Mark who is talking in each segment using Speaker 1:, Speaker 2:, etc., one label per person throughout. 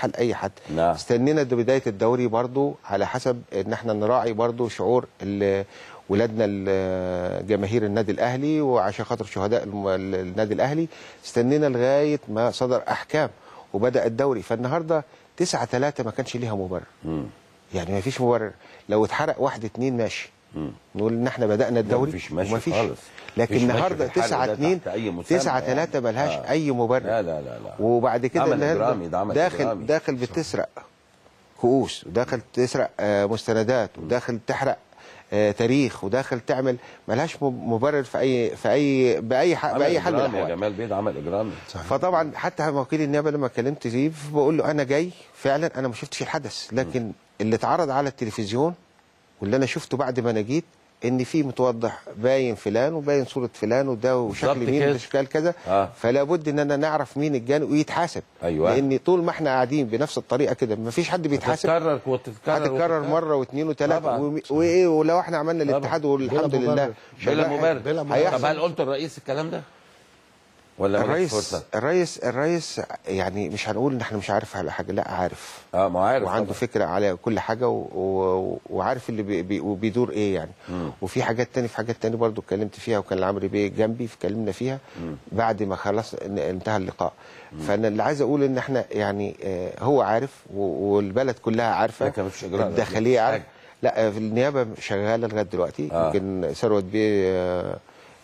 Speaker 1: واضحه لاي حد
Speaker 2: نعم.
Speaker 1: استنينا ده بدايه الدوري برضو على حسب ان احنا نراعي برضو شعور ال- ولادنا ال- جماهير النادي الاهلي وعشان خاطر شهداء الم- النادي الاهلي استنينا لغايه ما صدر احكام وبدا الدوري فالنهارده 9 3 ما كانش ليها مبرر
Speaker 2: مم.
Speaker 1: يعني ما فيش مبرر لو اتحرق واحد اتنين ماشي
Speaker 2: مم.
Speaker 1: نقول ان احنا بدانا الدوري
Speaker 2: مفيش ماشي
Speaker 1: ومفيش.
Speaker 2: خالص.
Speaker 1: لكن
Speaker 2: مفيش ماشي
Speaker 1: النهارده
Speaker 2: في الحرق
Speaker 1: 9
Speaker 2: ده
Speaker 1: 2
Speaker 2: تحت أي مسمى
Speaker 1: 9
Speaker 2: يعني.
Speaker 1: 3 ملهاش
Speaker 2: آه.
Speaker 1: اي مبرر
Speaker 2: لا لا لا لا
Speaker 1: وبعد كده
Speaker 2: عمل
Speaker 1: النهارده
Speaker 2: إجرامي، ده عمل
Speaker 1: داخل
Speaker 2: إجرامي.
Speaker 1: داخل بتسرق كؤوس وداخل تسرق آه، مستندات وداخل تحرق آه، تاريخ وداخل تعمل ملهاش مب- مبرر في اي في اي باي ح-
Speaker 2: عمل
Speaker 1: باي حل من
Speaker 2: إجرامي يا
Speaker 1: الاحوال
Speaker 2: جمال بيض عمل اجرامي
Speaker 1: فطبعا حتى وكيل النيابه لما كلمت فيه بقول له انا جاي فعلا انا ما شفتش الحدث لكن اللي اتعرض على التلفزيون واللي انا شفته بعد ما انا جيت ان في متوضح باين فلان وباين صوره فلان وده وشكل
Speaker 2: بالظبط
Speaker 1: مين
Speaker 2: كده.
Speaker 1: وده شكل كذا
Speaker 2: آه.
Speaker 1: فلا بد اننا نعرف مين الجانب ويتحاسب
Speaker 2: أيوة.
Speaker 1: لان طول ما احنا قاعدين بنفس الطريقه كده ما فيش حد بيتحاسب
Speaker 2: تتكرر وتتكرر
Speaker 1: هتتكرر
Speaker 2: وتتكرر.
Speaker 1: مره واثنين وثلاثه
Speaker 2: طبعاً.
Speaker 1: وم- وايه ولو احنا عملنا
Speaker 2: طبعاً.
Speaker 1: الاتحاد والحمد
Speaker 3: بلا
Speaker 1: لله
Speaker 3: مبرر.
Speaker 2: بلا
Speaker 1: شغال
Speaker 2: مبرر
Speaker 3: بلا مبرر.
Speaker 2: طب
Speaker 1: هيحصل.
Speaker 2: هل قلت الرئيس الكلام ده؟ ولا مالكش
Speaker 1: الرئيس
Speaker 2: فرصه؟
Speaker 1: الرئيس الرئيس يعني مش هنقول ان احنا مش عارف على حاجه لا عارف
Speaker 2: اه ما هو عارف
Speaker 1: وعنده
Speaker 2: طبعاً.
Speaker 1: فكره على كل حاجه و... و... وعارف اللي بي... بي... وبيدور ايه يعني
Speaker 2: مم.
Speaker 1: وفي حاجات تاني في حاجات تاني برضو اتكلمت فيها وكان عمرو بيه جنبي فكلمنا فيها بعد ما خلص ان- انتهى اللقاء فانا اللي عايز اقول ان احنا يعني آه، هو عارف و... والبلد كلها عارفه
Speaker 2: لكن مفيش إجراء.
Speaker 1: الداخليه
Speaker 2: مفيش
Speaker 1: عارف لا في النيابه شغاله لغايه دلوقتي
Speaker 2: آه.
Speaker 1: يمكن ثروت بيه آه،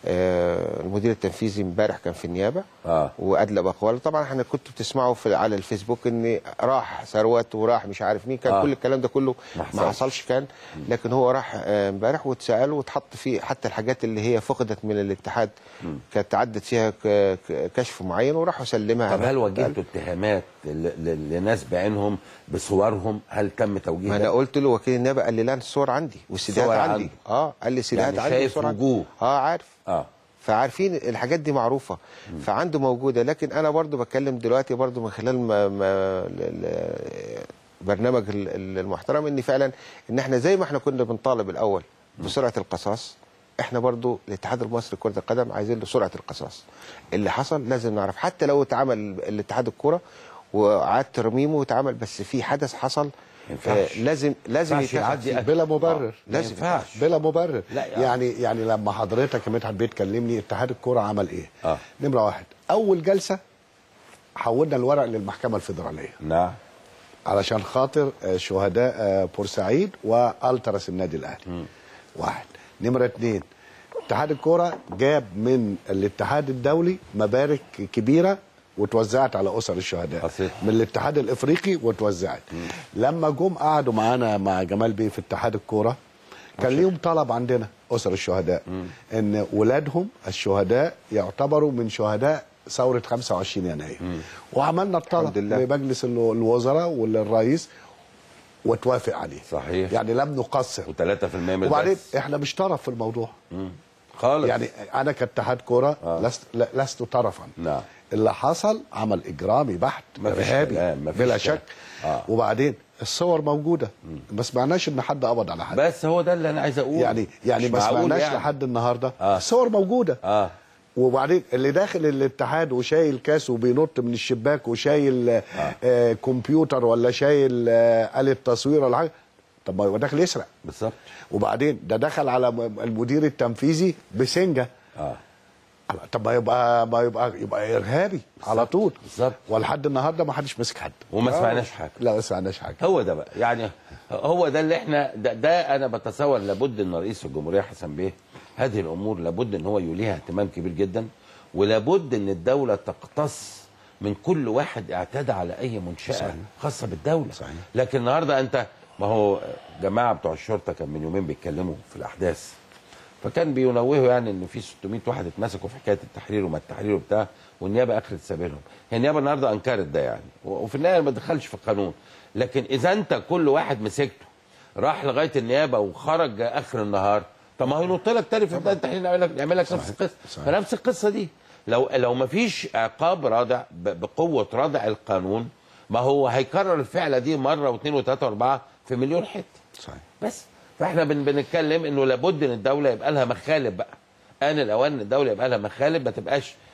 Speaker 1: آه، المدير التنفيذي امبارح كان في النيابه
Speaker 2: اه
Speaker 1: وادلى باقواله طبعا احنا كنتوا بتسمعوا في على الفيسبوك ان راح ثروت وراح مش عارف مين كان
Speaker 2: آه.
Speaker 1: آه. كل الكلام ده كله
Speaker 2: ما
Speaker 1: ما
Speaker 2: حصلش.
Speaker 1: حصلش كان لكن هو راح آه، امبارح واتسال واتحط فيه حتى الحاجات اللي هي فقدت من الاتحاد كانت عدت فيها ك- ك- كشف معين وراحوا سلمها
Speaker 2: طب هل وجهتوا اتهامات ل- ل- لناس بعينهم بصورهم هل تم توجيه
Speaker 1: ما
Speaker 2: ده؟
Speaker 1: انا قلت له وكيل النيابه قال لي لا الصور عندي والسيدات
Speaker 2: الصور
Speaker 1: عندي
Speaker 2: عنده.
Speaker 1: اه قال لي السيدات
Speaker 2: يعني
Speaker 1: عندي
Speaker 2: شايف
Speaker 1: والصور عندي.
Speaker 2: وجوه.
Speaker 1: اه عارف
Speaker 2: اه
Speaker 1: فعارفين الحاجات دي معروفه فعنده موجوده لكن انا برضو بتكلم دلوقتي برضو من خلال ما ما ال- ال- برنامج ال- ال- المحترم ان فعلا ان احنا زي ما احنا كنا بنطالب الاول بسرعه القصاص احنا برضو الاتحاد المصري لكره القدم عايزين له سرعه القصاص اللي حصل لازم نعرف حتى لو اتعمل الاتحاد الكوره وعاد ترميمه واتعمل بس في حدث حصل
Speaker 2: ينفعش.
Speaker 1: آه، لازم لازم
Speaker 2: ينفعش
Speaker 1: يتاخد
Speaker 2: يعدي
Speaker 1: فيه.
Speaker 3: بلا مبرر
Speaker 1: آه، لازم
Speaker 2: ما ينفعش.
Speaker 3: بلا مبرر
Speaker 2: لا يعني.
Speaker 3: يعني يعني لما حضرتك يا مدحت بتكلمني اتحاد الكوره عمل ايه؟
Speaker 2: آه.
Speaker 3: نمره واحد اول جلسه حولنا الورق للمحكمه الفيدراليه
Speaker 2: نعم
Speaker 3: علشان خاطر آه، شهداء آه، بورسعيد والترس النادي الاهلي واحد نمره اتنين اتحاد الكوره جاب من الاتحاد الدولي مبارك كبيره وتوزعت على اسر الشهداء
Speaker 2: أصيل.
Speaker 3: من الاتحاد الافريقي وتوزعت لما جم قعدوا معانا مع جمال بيه في اتحاد الكوره كان ليهم طلب عندنا اسر الشهداء ان ولادهم الشهداء يعتبروا من شهداء ثوره 25 يناير وعملنا الطلب
Speaker 1: الحمد لله.
Speaker 3: لمجلس ال- الوزراء وللرئيس وتوافق عليه
Speaker 2: صحيح.
Speaker 3: يعني لم نقصر
Speaker 2: و3% من
Speaker 3: وبعدين
Speaker 2: البث.
Speaker 3: احنا مش طرف في الموضوع
Speaker 2: خالص
Speaker 3: يعني انا كاتحاد كوره
Speaker 2: آه.
Speaker 3: لست لا- لست طرفا
Speaker 2: نعم.
Speaker 3: اللي حصل عمل اجرامي بحت
Speaker 2: مفيش
Speaker 3: ارهابي
Speaker 2: كلام، مفيش
Speaker 3: بلا
Speaker 2: كلام.
Speaker 3: شك
Speaker 2: آه.
Speaker 3: وبعدين الصور موجوده ما سمعناش ان حد قبض على حد
Speaker 2: بس هو ده اللي انا عايز اقوله
Speaker 3: يعني يعني
Speaker 2: مش
Speaker 3: ما
Speaker 2: معقول
Speaker 3: سمعناش
Speaker 2: يعني.
Speaker 3: لحد النهارده
Speaker 2: آه.
Speaker 3: الصور موجوده
Speaker 2: اه
Speaker 3: وبعدين اللي داخل الاتحاد وشايل كاس وبينط من الشباك وشايل آه. آه كمبيوتر ولا شايل آه آلة تصوير ولا حاجه طب ما هو داخل يسرق
Speaker 2: بالظبط
Speaker 3: وبعدين ده دخل على م- المدير التنفيذي بسنجه
Speaker 2: اه
Speaker 3: طب ما يبقى ما يبقى يبقى ارهابي على طول
Speaker 2: بالظبط.
Speaker 3: ولحد النهارده ما حدش مسك حد
Speaker 2: وما سمعناش حاجه
Speaker 3: لا ما سمعناش حاجه
Speaker 2: هو ده بقى يعني هو ده اللي احنا ده, ده انا بتصور لابد ان رئيس الجمهوريه حسن بيه هذه الامور لابد ان هو يوليها اهتمام كبير جدا ولابد ان الدوله تقتص من كل واحد اعتدى على اي منشاه
Speaker 3: صحيح.
Speaker 2: خاصه بالدوله
Speaker 3: صحيح.
Speaker 2: لكن النهارده انت ما هو جماعه بتوع الشرطه كان من يومين بيتكلموا في الاحداث فكان بينوهوا يعني ان في 600 واحد اتمسكوا في حكايه التحرير وما التحرير وبتاع والنيابه اخرت سبيلهم هي النيابه النهارده انكرت ده يعني و- وفي النهايه ما دخلش في القانون لكن اذا انت كل واحد مسكته راح لغايه النيابه وخرج اخر النهار طب ما هو ينط لك تاني في بدايه التحرير يعمل لك يعمل لك نفس القصه
Speaker 3: صحيح.
Speaker 2: فنفس القصه دي لو لو ما فيش عقاب رادع ب- بقوه رادع القانون ما هو هيكرر الفعله دي مره واثنين وثلاثه واربعه في مليون حته
Speaker 3: صحيح
Speaker 2: بس فاحنا بن بنتكلم انه لابد ان الدوله يبقى لها مخالب بقى ان الاوان ان الدوله يبقى لها مخالب ما تبقاش